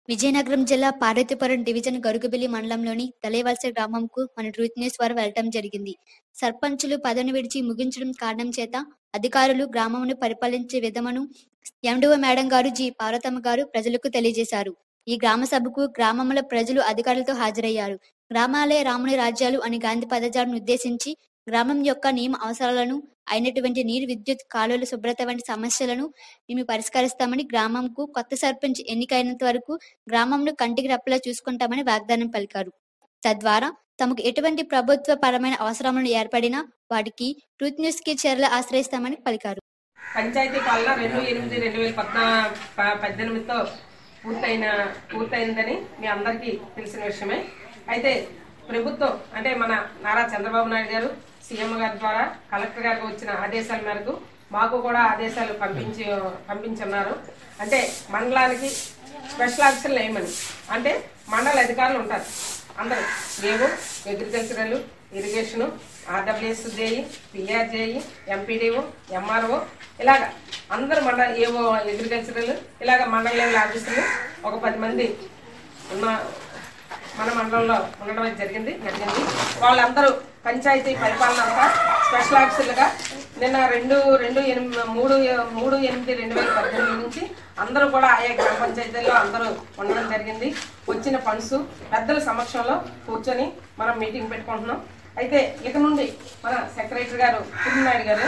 విజయనగరం జిల్లా పార్వతీపురం డివిజన్ గరుగుబిల్లి మండలంలోని తలేవలస గ్రామంకు మన ట్రూత్ న్యూస్ వారు వెళ్ళటం జరిగింది సర్పంచులు పదవిని విడిచి ముగించడం కారణం చేత అధికారులు గ్రామమును పరిపాలించే విధమును ఎండువ మేడం గారు జి పార్వతమ్మ గారు ప్రజలకు తెలియజేశారు ఈ గ్రామ సభకు గ్రామముల ప్రజలు అధికారులతో హాజరయ్యారు గ్రామాలే రాముని రాజ్యాలు అని గాంధీ పదజాలను ఉద్దేశించి గ్రామం యొక్క నియమ అవసరాలను అయినటువంటి నీరు విద్యుత్ కాలువల శుభ్రత వంటి సమస్యలను మేము పరిష్కరిస్తామని గ్రామంకు కొత్త సర్పంచ్ ఎన్నికైనంత వరకు గ్రామంను కంటికి రెప్పలా చూసుకుంటామని వాగ్దానం పలికారు తద్వారా తమకు ఎటువంటి ప్రభుత్వ పరమైన అవసరములు ఏర్పడినా వాటికి ట్రూత్ న్యూస్ కి చర్యలు ఆశ్రయిస్తామని పలికారు పంచాయతీ పాలన రెండు ఎనిమిది రెండు వేల పద్నా ప- పద్దెనిమిదితో పూర్తయిన పూర్తయిందని మీ అందరికీ తెలిసిన విషయమే అయితే ప్రభుత్వం అంటే మన నారా చంద్రబాబు నాయుడు గారు సీఎం గారి ద్వారా కలెక్టర్ గారికి వచ్చిన ఆదేశాల మేరకు మాకు కూడా ఆదేశాలు పంపించి పంపించున్నారు అంటే మండలానికి స్పెషల్ ఆఫీసర్లు వేయమని అంటే మండల అధికారులు ఉంటారు అందరూ AO agricultural irrigation RWS JE PR JE MPDO MRO ఇలాగ అందరు మండల ఏవో అగ్రికల్చరల్ ఇలాగ మండల లెవెల్ ఆఫీసర్లు ఒక పది మంది ఉన్న మన మండలంలో ఉండడం అయితే జరిగింది జరిగింది వాళ్ళందరూ పంచాయతీ పరిపాలన అంతా స్పెషల్ ఆఫీసర్లుగా నిన్న రెండు రెండు ఎనిమిది మూడు మూడు ఎనిమిది రెండు వేల పద్దెనిమిది నుంచి అందరూ కూడా ఆయా గ్రామ పంచాయతీల్లో అందరూ ఉండడం జరిగింది వచ్చిన ఫండ్స్ పెద్దల సమక్షంలో కూర్చొని మనం మీటింగ్ పెట్టుకుంటున్నాం అయితే ఇక నుండి మన సెక్రటరీ గారు పుట్టినాయుడు గారు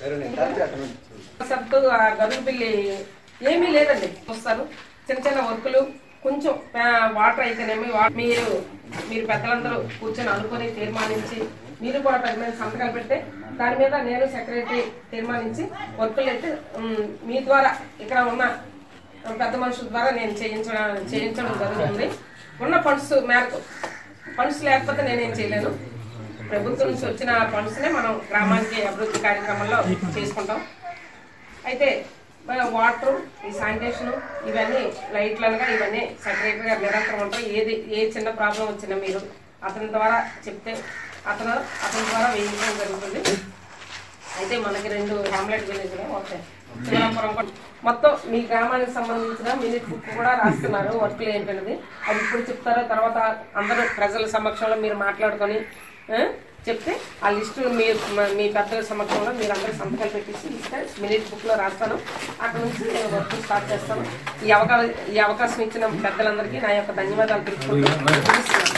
సత్తు గరుగు బిల్లి ఏమీ లేదండి వస్తారు చిన్న చిన్న వర్కులు కొంచెం ఆ, వాటర్ అయితేనేమి వా- మీరు మీరు పెద్దలందరూ కూర్చొని అనుకొని తీర్మానించి మీరు కూడా పది మంది సంతకాలు పెడితే దాని మీద నేను సెక్రటరీ తీర్మానించి వర్కులు అయితే ఉమ్, మీ ద్వారా ఇక్కడ ఉన్న పెద్ద మనుషుల ద్వారా నేను చేయించడం చేయించడం జరుగుతుంది ఉన్న ఫండ్స్ మేరకు ఫండ్స్ లేకపోతే నేనేం చేయలేను ప్రభుత్వం నుంచి వచ్చిన ఫండ్స్నే మనం గ్రామానికి అభివృద్ధి కార్యక్రమంలో చేసుకుంటాం అయితే మన వాటర్ ఈ శానిటేషన్ ఇవన్నీ లైట్లు అనగా ఇవన్నీ సెక్రటరీ గారు నిరంతరం ఉంటాయి ఏది ఏ చిన్న ప్రాబ్లం వచ్చినా మీరు అతని ద్వారా చెప్తే అతను అతని ద్వారా వేయించడం జరుగుతుంది అయితే మనకి రెండు హ్యామ్లెట్ విలేజ్ వస్తాయి శివరాపురం కూడా. మొత్తం మీ గ్రామానికి సంబంధించిన మినిట్ బుక్ కూడా రాస్తున్నారు వర్క్లు ఏంటనేది అది ఇప్పుడు చెప్తారో తర్వాత అందరూ ప్రజల సమక్షంలో మీరు మాట్లాడుకొని ఆ, చెప్తే ఆ లిస్టు మీరు మ- మీ పెద్దల సమక్షంలో మీరు అందరూ సంతకాలు పెట్టేసి ఇస్తే మినిట్ బుక్ లో రాస్తాను అక్కడ నుంచి నేను వర్క్ స్టార్ట్ చేస్తాను ఈ అవకాశం ఈ అవకాశం ఇచ్చిన పెద్దలందరికీ నా యొక్క ధన్యవాదాలు తెలుపుకుంటూ ముగిస్తున్నాను.